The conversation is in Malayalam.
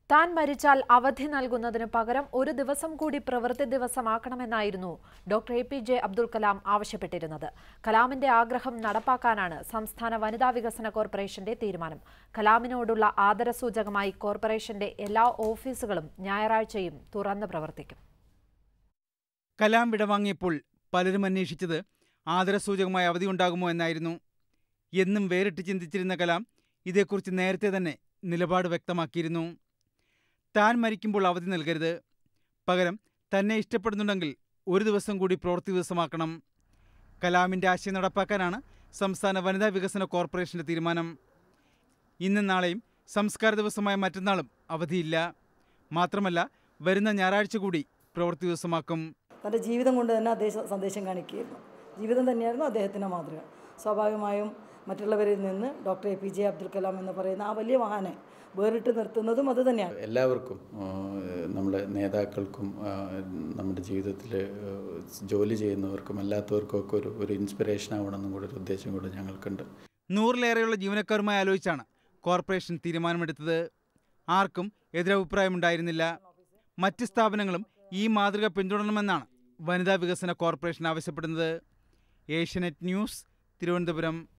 താൻ മരിച്ചാൽ അവധി നൽകുന്നതിന് പകരം ഒരു ദിവസം കൂടി പ്രവൃത്തി ദിവസമാക്കണമെന്നായിരുന്നു doctor A P J Abdul Kalam ആവശ്യപ്പെട്ടിരുന്നത് കലാമിന്റെ ആഗ്രഹം നടപ്പാക്കാനാണ് സംസ്ഥാന വനിതാ വികസന കോർപ്പറേഷന്റെ തീരുമാനം കലാമിനോടുള്ള ആദരസൂചകമായി കോർപ്പറേഷന്റെ എല്ലാ ഓഫീസുകളും ഞായറാഴ്ചയും തുറന്ന് പ്രവർത്തിക്കും കലാം വിടവാങ്ങിയപ്പോൾ പലരും അന്വേഷിച്ചത് ആദരസൂചകമായ അവധി ഉണ്ടാകുമോ എന്നായിരുന്നു എന്നും വേറിട്ട് ചിന്തിച്ചിരുന്ന കലാം ഇതേക്കുറിച്ച് നേരത്തെ തന്നെ നിലപാട് വ്യക്തമാക്കിയിരുന്നു താൻ മരിക്കുമ്പോൾ അവധി നൽകരുത് പകരം തന്നെ ഇഷ്ടപ്പെടുന്നുണ്ടെങ്കിൽ ഒരു ദിവസം കൂടി പ്രവൃത്തി ദിവസമാക്കണം കലാമിൻ്റെ ആശയം നടപ്പാക്കാനാണ് സംസ്ഥാന വനിതാ വികസന കോർപ്പറേഷന്റെ തീരുമാനം ഇന്നും നാളെയും സംസ്കാര ദിവസമായ മറ്റന്നാളും അവധിയില്ല മാത്രമല്ല വരുന്ന ഞായറാഴ്ച കൂടി പ്രവൃത്തി ദിവസമാക്കും തൻ്റെ ജീവിതം കൊണ്ട് തന്നെ അദ്ദേഹം സന്ദേശം കാണിക്കുകയായിരുന്നു ജീവിതം തന്നെയായിരുന്നു അദ്ദേഹത്തിൻ്റെ മാതൃക സ്വാഭാവികമായും മറ്റുള്ളവരിൽ നിന്ന് doctor A P J Abdul Kalam എന്ന് പറയുന്ന ആ വലിയ മഹാനെ വേറിട്ട് നിർത്തുന്നതും അത് തന്നെയാണ് എല്ലാവർക്കും ആ, നമ്മുടെ നേതാക്കൾക്കും ആ, നമ്മുടെ ജീവിതത്തിൽ ജോലി ചെയ്യുന്നവർക്കും അല്ലാത്തവർക്കും ഒക്കെ ഒരു ഒരു ഇൻസ്പിറേഷൻ ആവണമെന്നും കൂടെ ഒരു ഉദ്ദേശം കൂടെ ഞങ്ങൾക്കുണ്ട് നൂറിലേറെയുള്ള ജീവനക്കാരുമായി ആലോചിച്ചാണ് കോർപ്പറേഷൻ തീരുമാനമെടുത്തത് ആർക്കും എതിരഭിപ്രായമുണ്ടായിരുന്നില്ല മറ്റ് സ്ഥാപനങ്ങളും ഈ മാതൃക പിന്തുടരണമെന്നാണ് വനിതാ വികസന കോർപ്പറേഷൻ ആവശ്യപ്പെടുന്നത് ഏഷ്യനെറ്റ് ന്യൂസ് തിരുവനന്തപുരം